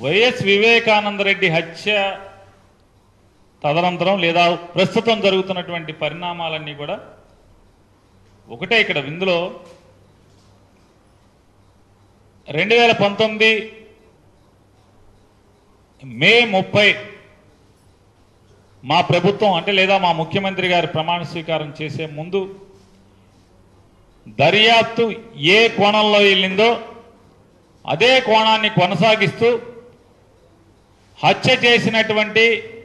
YS Vivekananda Reddy హత్య తదనంతరం లేదా ప్రస్తుతం జరుగుతున్నటువంటి పరిణామాలన్నీ కూడా ఒకటే ఇక్కడ ఇందులో రెండు వేల పంతొమ్మిది మే ముప్పై మా ప్రభుత్వం అంటే లేదా మా ముఖ్యమంత్రి గారి ప్రమాణ స్వీకారం చేసే ముందు దర్యాప్తు ఏ కోణంలో వెళ్ళిందో అదే కోణాన్ని కొనసాగిస్తూ హత్య చేసినటువంటి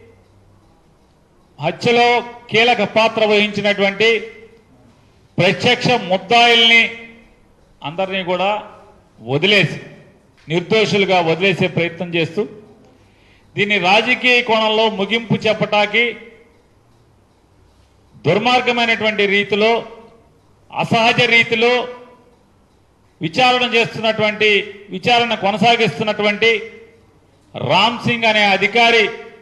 హత్యలో కీలక పాత్ర వహించినటువంటి ప్రత్యక్ష ముద్దాయిల్ని అందరినీ కూడా వదిలేసి నిర్దోషులుగా వదిలేసే ప్రయత్నం చేస్తూ దీన్ని రాజకీయ కోణంలో ముగింపు చెప్పటానికి దుర్మార్గమైనటువంటి రీతిలో అసహజ రీతిలో విచారణ చేస్తున్నటువంటి విచారణ కొనసాగిస్తున్నటువంటి రామ్ సింగ్ అనే అధికారి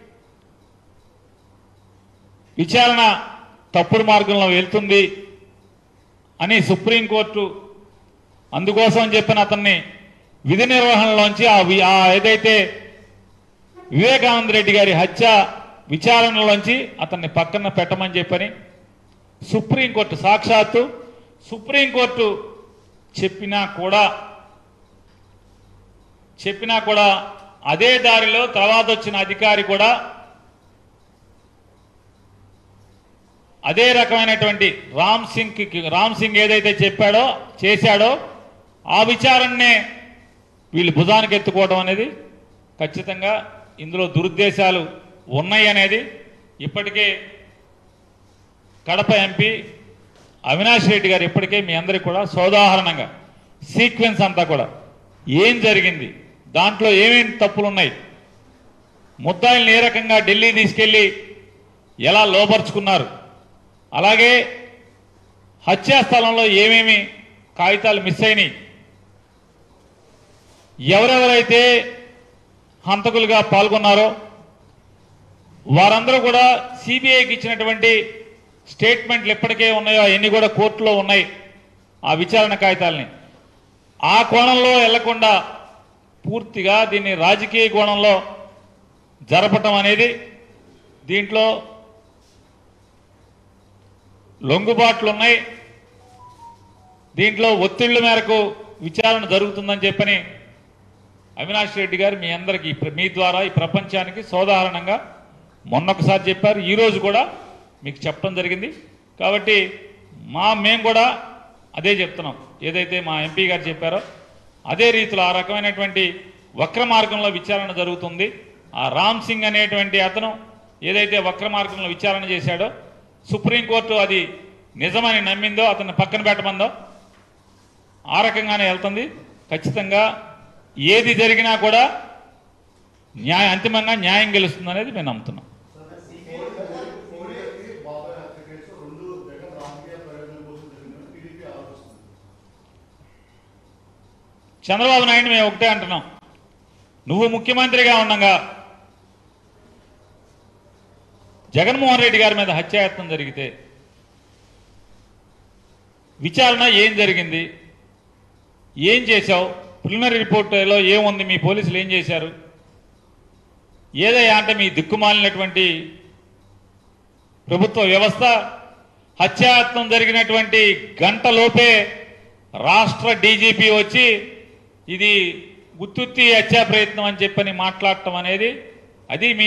విచారణ తప్పుడు మార్గంలో వెళ్తుంది అని సుప్రీంకోర్టు అందుకోసం చెప్పిన అతన్ని విధి నిర్వహణలోంచి ఆ వి- ఆ ఏదైతే వివేకానంద రెడ్డి గారి హత్య విచారణలోంచి అతన్ని పక్కన పెట్టమని చెప్పని సుప్రీంకోర్టు సాక్షాత్తు సుప్రీంకోర్టు చెప్పినా కూడా చెప్పినా కూడా అదే దారిలో తర్వాత వచ్చిన అధికారి కూడా అదే రకమైనటువంటి రామ్ సింగ్ రామ్ సింగ్ ఏదైతే చెప్పాడో చేశాడో ఆ విచారణనే వీళ్ళు భుజానికి ఎత్తుకోవడం అనేది ఖచ్చితంగా ఇందులో దురుద్దేశాలు ఉన్నాయి అనేది ఇప్పటికే కడప ఎంపీ అవినాష్ రెడ్డి గారు ఇప్పటికే మీ అందరికీ కూడా సోదాహరణంగా సీక్వెన్స్ అంతా కూడా ఏం జరిగింది దాంట్లో ఏమేమి తప్పులు ఉన్నాయి ముద్దాయిల్ని ఏ రకంగా ఢిల్లీ తీసుకెళ్లి ఎలా లోపరుచుకున్నారు అలాగే హత్యా స్థలంలో ఏమేమి కాగితాలు మిస్ అయినాయి ఎవరెవరైతే హంతకులుగా పాల్గొన్నారో వారందరూ కూడా సిబిఐకి ఇచ్చినటువంటి స్టేట్మెంట్లు ఎప్పటికే ఉన్నాయో అవన్నీ కూడా కోర్టులో ఉన్నాయి ఆ విచారణ కాగితాలని ఆ కోణంలో వెళ్లకుండా పూర్తిగా దీన్ని రాజకీయ కోణంలో జరపటం అనేది దీంట్లో లొంగుబాట్లు ఉన్నాయి దీంట్లో ఒత్తిళ్ల మేరకు విచారణ జరుగుతుందని చెప్పని అవినాష్ రెడ్డి గారు మీ అందరికీ ఈ ప్ర- మీ ద్వారా ఈ ప్రపంచానికి సోదాహరణంగా మొన్నొకసారి చెప్పారు ఈ రోజు కూడా మీకు చెప్పడం జరిగింది కాబట్టి మా మేము కూడా అదే చెప్తున్నాం ఏదైతే మా ఎంపీ గారు చెప్పారో అదే రీతిలో ఆ రకమైనటువంటి వక్ర మార్గంలో విచారణ జరుగుతుంది ఆ రామ్ సింగ్ అనేటువంటి అతను ఏదైతే వక్ర మార్గంలో విచారణ చేశాడో సుప్రీంకోర్టు అది నిజమని నమ్మిందో అతన్ని పక్కన పెట్టమందో ఆ రకంగానే వెళ్తుంది ఖచ్చితంగా ఏది జరిగినా కూడా న్యాయ అంతిమంగా న్యాయం గెలుస్తుంది అనేది మేము నమ్ముతున్నాం కోడికి బాబాయ్ హత్య కేసు రెండు జగన్ రాజకీయ ప్రయోజనం కోసం జరిగిందని టీడీపీ ఆరోపిస్తుంది చంద్రబాబు నాయుడు మేము ఒకటే అంటున్నాం నువ్వు ముఖ్యమంత్రిగా ఉండగా జగన్మోహన్ రెడ్డి గారి మీద హత్యాయత్నం జరిగితే విచారణ ఏం జరిగింది ఏం చేశావు ప్రిలిమినరీ రిపోర్టులో ఏముంది మీ పోలీసులు ఏం చేశారు ఏదయ్యా అంటే మీ దిక్కుమాలినటువంటి ప్రభుత్వ వ్యవస్థ హత్యాయత్నం జరిగినటువంటి గంటలోపే రాష్ట్ర డీజీపీ వచ్చి ఇది గుత్తుత్తి హత్యా ప్రయత్నం అని చెప్పని మాట్లాడటం అనేది అది మీ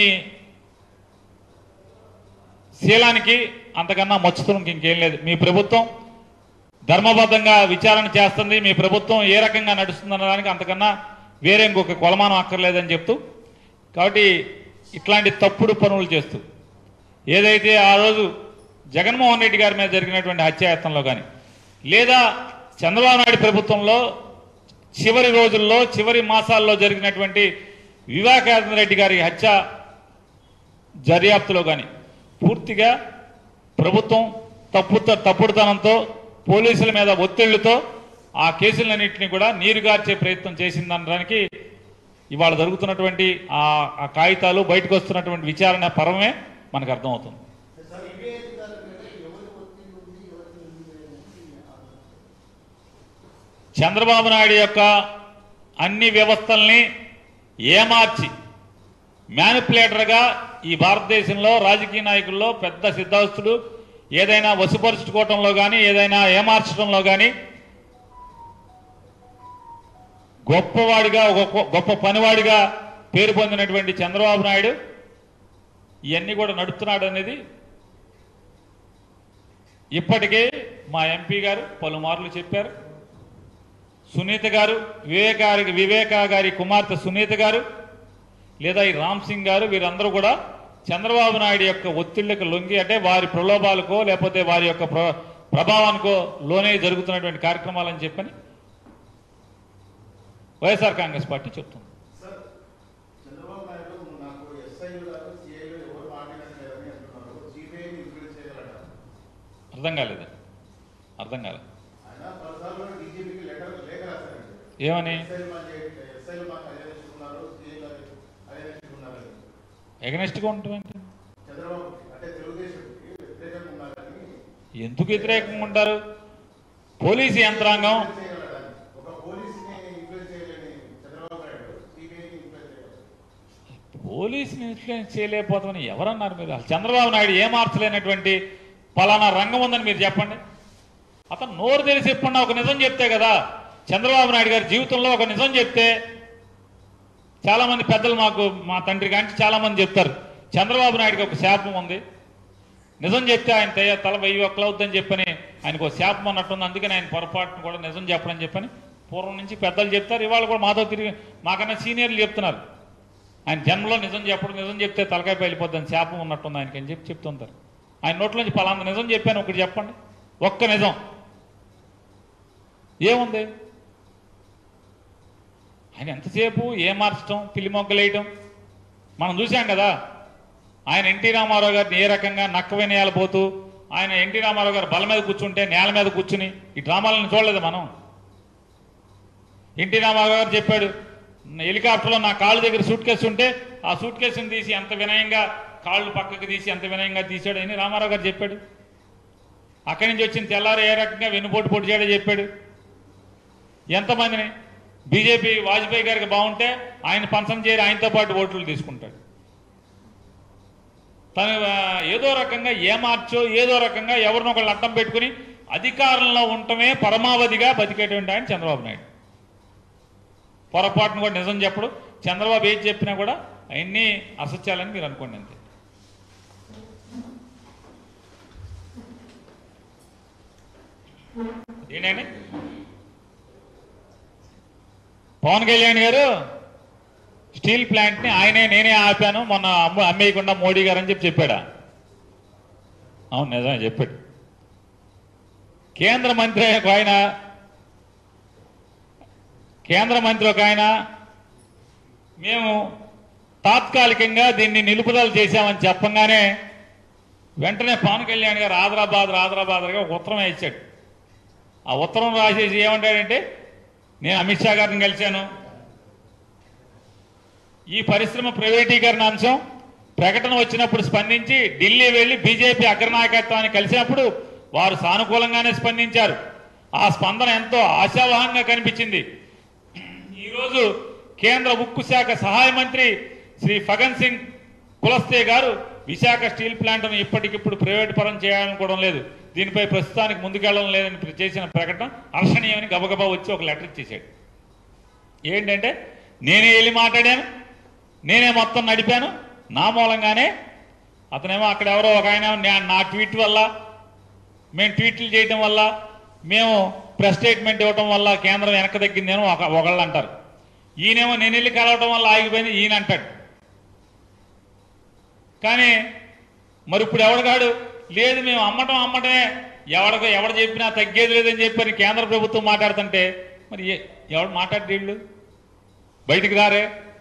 శీలానికి అంతకన్నా మచ్చుతనం ఇంకేం లేదు మీ ప్రభుత్వం ధర్మబద్ధంగా విచారణ చేస్తుంది మీ ప్రభుత్వం ఏ రకంగా నడుస్తుందన్న దానికి అంతకన్నా వేరే ఇంకొక కొలమానం అక్కర్లేదని చెప్తూ కాబట్టి ఇట్లాంటి తప్పుడు పనులు చేస్తూ ఏదైతే ఆ రోజు జగన్మోహన్ రెడ్డి గారి మీద జరిగినటువంటి హత్యాయత్నంలో కానీ లేదా చంద్రబాబు నాయుడు ప్రభుత్వంలో చివరి రోజుల్లో చివరి మాసాల్లో జరిగినటువంటి వివేకానంద రెడ్డి గారి హత్య దర్యాప్తులో కానీ పూర్తిగా ప్రభుత్వం తప్పు తప్పుడుతనంతో పోలీసుల మీద ఒత్తిళ్లతో ఆ కేసులన్నింటినీ కూడా నీరుగార్చే ప్రయత్నం చేసిందనడానికి ఇవాళ జరుగుతున్నటువంటి ఆ ఆ కాగితాలు బయటకు వస్తున్నటువంటి విచారణ పరమే మనకు అర్థమవుతుంది సార్ ఇవే అధికారుల మీద ఎవరి ఒత్తిడి ఉంది ఎవరికి ఉంది అనేది ఆలోచన. చంద్రబాబు నాయుడు యొక్క అన్ని వ్యవస్థల్ని ఏమార్చి మ్యానిపులేటర్గా ఈ భారతదేశంలో రాజకీయ నాయకుల్లో పెద్ద సిద్ధాస్తుడు ఏదైనా వసుపరుచుకోవటంలో కానీ ఏదైనా ఏమార్చడంలో కానీ గొప్పవాడిగా ఒక గొప్ప పనివాడిగా పేరు పొందినటువంటి చంద్రబాబు నాయుడు ఇవన్నీ కూడా నడుపుతున్నాడు అనేది ఇప్పటికే మా ఎంపీ గారు పలుమార్లు చెప్పారు సునీత గారు వివేక గారి వివేక గారి కుమార్తె సునీత గారు లేదా ఈ రామ్ సింగ్ గారు వీరందరూ కూడా చంద్రబాబు నాయుడు యొక్క ఒత్తిళ్లకు లొంగి అంటే వారి ప్రలోభాలకో లేకపోతే వారి యొక్క ప్ర- ప్రభావానికో లోనే జరుగుతున్నటువంటి కార్యక్రమాలని చెప్పని వైఎస్ఆర్ కాంగ్రెస్ పార్టీ చెప్తుంది సార్ చంద్రబాబు నాయుడు నాకు ఎస్ఐలు గారు సిఐలు ఎవరు మాట్లాడలేదని అంటున్నారు సిబిఐని ఇన్ఫ్లుయెన్స్ చేయగలట అర్థం కాలేదు అర్థం కాలేదు ఆయన పలుసార్లు డీజీపీకి లెటర్ లేఖ రాశారండి ఏమని ఎస్ఐలు మాకు ఎస్ఐలు మాకు అదే తెచ్చుకున్నారు సిఐలు అదే తెచ్చుకున్నారు ఎగనెస్ట్గా ఉంటుంది చంద్రబాబు అంటే తెలుగుదేశంకి వ్యతిరేకంగా ఉన్నారని ఎందుకు వ్యతిరేకంగా ఉంటారు పోలీసు యంత్రాంగం ఇన్ఫ్లుయెన్స్ చేయగలడని ఒక పోలీసుని ఇన్ఫ్లుయెన్స్ చేయలేని చంద్రబాబు నాయుడు సిబిఐని ఇన్ఫ్లుయెన్స్ చేయగలడు పోలీసుని ఇన్ఫ్లుయెన్స్ చేయలేకపోతామని ఎవరన్నారు మీరు అసలు చంద్రబాబు నాయుడు ఏ మార్చలేనటువంటి పలానా రంగం ఉందని మీరు చెప్పండి అతను నోరు తెలిసి ఎప్పుడన్నా ఒక నిజం చెప్తే కదా చంద్రబాబు నాయుడు గారి జీవితంలో ఒక నిజం చెప్తే చాలా మంది పెద్దలు మాకు మా తండ్రి కానీ చాలా మంది చెప్తారు చంద్రబాబు నాయుడుకి ఒక శాపం ఉంది నిజం చెప్తే ఆయన తయ తల వెయ్యి ఒక్కలవుద్దని చెప్పని ఆయనకు ఒక శాపం అన్నట్టుంది అందుకని ఆయన పొరపాటును కూడా నిజం చెప్పడం చెప్పని పూర్వం నుంచి పెద్దలు చెప్తారు ఇవాళ కూడా మాతో తిరిగి మాకన్నా సీనియర్లు చెప్తున్నారు ఆయన జన్మలో నిజం చెప్పడం నిజం చెప్తే తలకాయ వెళ్ళిపోద్దని శాపం ఉన్నట్టుంది ఆయనకి అని చెప్పి చెప్తుంటారు ఆయన నోట్లోంచి పలానా నిజం చెప్పాను ఒకటి చెప్పండి ఒక్క నిజం ఏముంది ఆయన ఎంతసేపు ఏ మార్చడం పిల్లి మొగ్గలేయటం మనం చూసాం కదా ఆయన ఎన్టీ రామారావు గారిని ఏ రకంగా నక్క వినయాలు పోతూ ఆయన ఎన్టీ రామారావు గారు బల మీద కూర్చుంటే నేల మీద కూర్చుని ఈ డ్రామాలను చూడలేదు మనం ఎన్టీ రామారావు గారు చెప్పాడు హెలికాప్టర్లో నా కాళ్ళు దగ్గర సూట్ కేసు ఉంటే ఆ సూట్ కేసుని తీసి ఎంత వినయంగా కాళ్ళు పక్కకు తీసి ఎంత వినయంగా తీశాడు అని రామారావు గారు చెప్పాడు అక్కడి నుంచి వచ్చిన తెల్లారు ఏ రకంగా వెన్నుపోటు పొడి చేయడో చెప్పాడు ఎంతమందిని బీజేపీ వాజ్పేయి గారికి బాగుంటే ఆయన పంచం చేరి ఆయనతో పాటు ఓట్లు తీసుకుంటాడు తను ఆ, ఏదో రకంగా ఏమార్చో ఏదో రకంగా ఎవరినొకళ్ళు అడ్డం పెట్టుకుని అధికారంలో ఉండటమే పరమావధిగా బతికేటువంటి ఆయన చంద్రబాబు నాయుడు పొరపాటును కూడా నిజం చెప్పడు చంద్రబాబు ఏది చెప్పినా కూడా అవన్నీ అసత్యాలని మీరు అనుకోండి అంతే ఏంటండి పవన్ కళ్యాణ్ గారు స్టీల్ ప్లాంట్ ని ఆయనే నేనే ఆపాను మొన్న అమ్మ అమ్మేయకుండా మోడీ గారు అని చెప్పి చెప్పాడా అవును నిజమే చెప్పాడు కేంద్ర మంత్రి ఒక ఆయన కేంద్ర మంత్రి ఒక ఆయన మేము తాత్కాలికంగా దీన్ని నిలుపుదల చేశామని చెప్పంగానే వెంటనే పవన్ కళ్యాణ్ గారు ఆదరాబాద్ ఆదరాబాద్గా ఒక ఉత్తరం ఇచ్చాడు ఆ ఉత్తరం రాసేసి ఏమంటాడంటే నేను అమిత్ షా గారిని కలిశాను ఈ పరిశ్రమ ప్రైవేటీకరణ అంశం ప్రకటన వచ్చినప్పుడు స్పందించి ఢిల్లీ వెళ్లి బీజేపీ అగ్రనాయకత్వాన్ని కలిసినప్పుడు వారు సానుకూలంగానే స్పందించారు ఆ స్పందన ఎంతో ఆశావహంగా కనిపించింది ఈరోజు కేంద్ర ఉక్కు శాఖ సహాయ మంత్రి శ్రీ ఫగన్ సింగ్ కులస్తే గారు విశాఖ స్టీల్ ప్లాంట్ను ఇప్పటికిప్పుడు ప్రైవేట్ పరం చేయాలనుకోవడం లేదు దీనిపై ప్రస్తుతానికి ముందుకెళ్ళడం లేదని ప్ర- చేసిన ప్రకటన హర్షణీయమని గబగబా వచ్చి ఒక లెటర్ ఇచ్చేసాడు ఏంటంటే నేనే వెళ్ళి మాట్లాడాను నేనే మొత్తం నడిపాను నా మూలంగానే అతనేమో అక్కడ ఎవరో ఒక ఆయన నా- నా ట్వీట్ వల్ల మేము ట్వీట్లు చేయడం వల్ల మేము ప్రెస్ స్టేట్మెంట్ ఇవ్వడం వల్ల కేంద్రం వెనక్కి తగ్గిందేమో ఒక ఒకళ్ళు అంటారు ఈయనేమో నేను వెళ్ళి కలవటం వల్ల ఆగిపోయింది ఈయన అంటాడు కానీ మరి ఇప్పుడు ఎవడగాడు లేదు మేము అమ్మటం అమ్మటమే ఎవడికో ఎవడు చెప్పినా తగ్గేది లేదని చెప్పని కేంద్ర ప్రభుత్వం మాట్లాడుతుంటే మరి ఏ- ఎవడు మాట్లాడి వీళ్ళు బయటికి రారే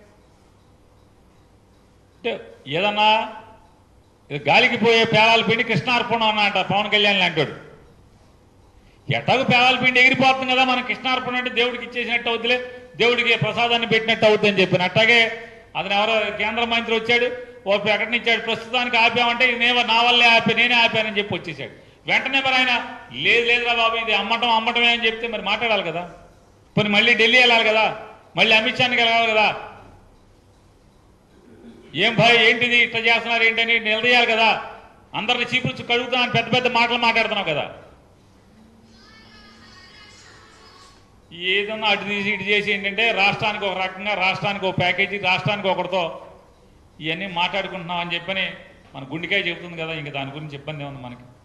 అంటే ఏదన్నా ఇది గాలికి పోయే పేలాల పిండి కృష్ణార్పణం అన్నట పవన్ కళ్యాణ్ లాంటాడు ఎటాకు పేలాల పిండి ఎగిరిపోతుంది కదా మనం కృష్ణార్పణ అంటే దేవుడికి ఇచ్చేసినట్టు అవుతులే దేవుడికి ప్రసాదాన్ని పెట్టినట్టు అవుతుంది అని చెప్పిన అట్టాగే అతను ఎవరో కేంద్ర మంత్రి వచ్చాడు ఓ ప్రకటన ఇచ్చాడు ప్రస్తుతానికి ఆపామంటే ఇది నేనే నా వల్లే ఆపి నేనే ఆపానని చెప్పి వచ్చేసాడు వెంటనే మరి ఆయన లేదు లేదురా బాబు ఇది అమ్మటం అమ్మటమే అని చెప్తే మరి మాట్లాడాలి కదా పోనీ మళ్ళీ ఢిల్లీ వెళ్ళాలి కదా మళ్ళీ అమిత్ షాని వెళ్ళాలి కదా ఏం భయ ఏంటిది ఇట్లా చేస్తున్నారు ఏంటని నిలదీయాలి కదా అందరిని చీపులు కడుగుతున్నాను పెద్ద పెద్ద మాటలు మాట్లాడుతున్నావు కదా ఏదన్నా అటు తీసి ఇటు చేసి ఏంటంటే రాష్ట్రానికి ఒక రకంగా రాష్ట్రానికి ఒక ప్యాకేజీ రాష్ట్రానికి ఒకటితో ఇవన్నీ మాట్లాడుకుంటున్నాం అని చెప్పని మన గుండెకాయ చెబుతుంది కదా ఇంకా దాని గురించి ఇబ్బంది ఏముంది మనకి